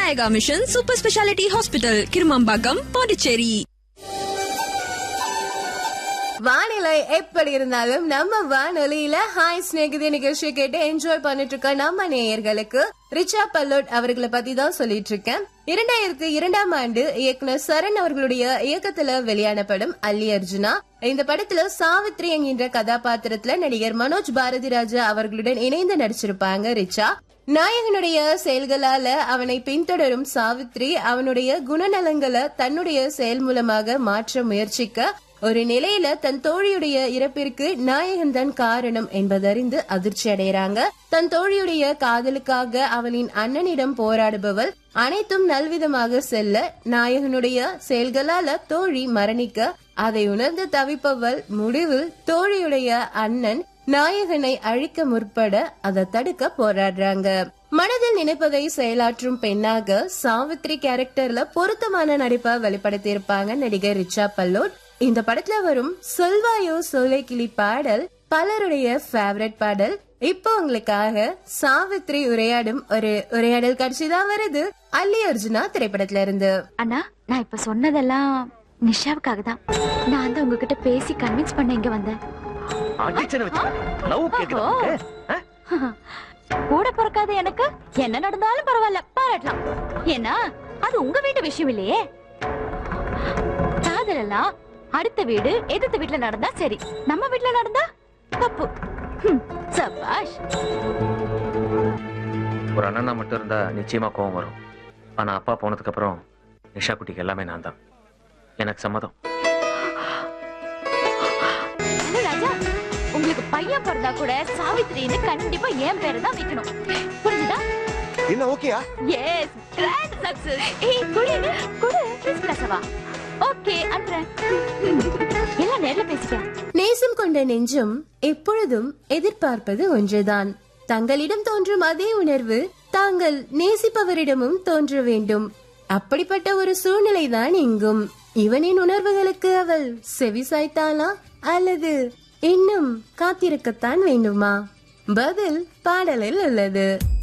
Vinayaka mission super speciality hospital Kirumampakkam Pondicherry வானிலை எப்படி இருந்தாலும் நம்ம வானொலியில ஹாய் ஸ்நேகிதி நிகழ்ச்சியை கேட்டு என்ஜாய் பண்ணிட்டு இருக்க நம்ம நேயர்களுக்கு ரிச்சா பல்லோட் அவர்களை பத்தி தான் சொல்லிட்டு இருக்கேன் இரண்டாயிரத்தி இரண்டாம் ஆண்டு இயக்குனர் சரண் அவர்களுடைய இயக்கத்துல வெளியான படம் அல்லி அர்ஜுனா இந்த படத்துல சாவித்ரி என்கின்ற கதாபாத்திரத்துல நடிகர் மனோஜ் பாரதி ராஜா அவர்களுடன் இணைந்து நடிச்சிருப்பாங்க ரிச்சா நாயகனுடைய செயல்களால அவனை பின்தொடரும் சாவித்ரி அவனுடைய குணநலங்களை தன்னுடைய செயல் மூலமாக மாற்ற முயற்சிக்க ஒரு நிலையில தன் தோழியுடைய இறப்பிற்கு நாயகன் தான் காரணம் என்பதறிந்து அதிர்ச்சி அடைகிறாங்க தன் தோழியுடைய காதலுக்காக அவளின் அண்ணனிடம் போராடுபவள் அனைத்தும் நல்விதமாக செல்ல நாயகனுடைய செயல்களால தோழி மரணிக்க அதை உணர்ந்து தவிப்பவள் முடிவில் தோழியுடைய அண்ணன் நாயகனை அழிக்க முற்பட அதை தடுக்க போராடுறாங்க மனதில் நினைப்பதை செயலாற்றும் பெண்ணாக சாவித்ரி கேரக்டர்ல பொருத்தமான நடிப்பை வெளிப்படுத்தியிருப்பாங்க நடிகர் ரிச்சா பல்லோட் இந்த படத்துல வரும் சொல்வாயோ சோலை கிளி பாடல் பலருடைய ஃபேவரட் பாடல் இப்போ உங்களுக்காக சாவித்ரி உரையாடும் ஒரு உரையாடல் காட்சி தான் வருது அல்லி அர்ஜுனா திரைப்படத்துல இருந்து அண்ணா நான் இப்ப சொன்னதெல்லாம் நிஷாவுக்காக தான் நான் தான் உங்ககிட்ட பேசி கன்வின்ஸ் பண்ண இங்க வந்தேன் அடிச்சன வச்சு லவ் கேக்குதா உனக்கு? ஆ? கூட பிறக்காத எனக்கு என்ன நடந்தாலும் பரவாயில்ல பாராட்டலாம் ஏன்னா அது உங்க வீட்டு விஷயம் இல்லையே காதல் எல்லாம் அடுத்த வீடு எதிர்த்த வீட்டுல நடந்தா சரி நம்ம வீட்டுல நடந்தா தப்பு ஹம், சபாஷ் ஒரு அண்ணனா மட்டும் இருந்தா நிச்சயமா கோவம் வரும் ஆனா அப்பா போனதுக்கு அப்புறம் நிஷா குட்டிக்கு எல்லாமே நான் தான் எனக்கு சம்மதம் ஹலோ ராஜா உங்களுக்கு பையன் பிறந்தா கூட சாவித்ரின்னு கண்டிப்பா என் பேரை தான் வைக்கணும் புரிஞ்சுதா என்ன ஓகேயா எஸ் கிராண்ட் சக்சஸ் ஏய் குடு குடு ப்ளீஸ் பேசவா ஓகே அனுப்புறேன் எல்லாம் நேர்ல பேசிட்டேன் நேசம் கொண்ட நெஞ்சம் எப்பொழுதும் எதிர்பார்ப்பது ஒன்றுதான் தங்களிடம் தோன்றும் அதே உணர்வு தாங்கள் நேசிப்பவரிடமும் தோன்ற வேண்டும் அப்படிப்பட்ட ஒரு சூழ்நிலைதான் இங்கும் இவனின் உணர்வுகளுக்கு அவள் செவிசாய்த்தாளா அல்லது இன்னும் காத்திருக்கத்தான் வேண்டுமா பதில் பாடலில் உள்ளது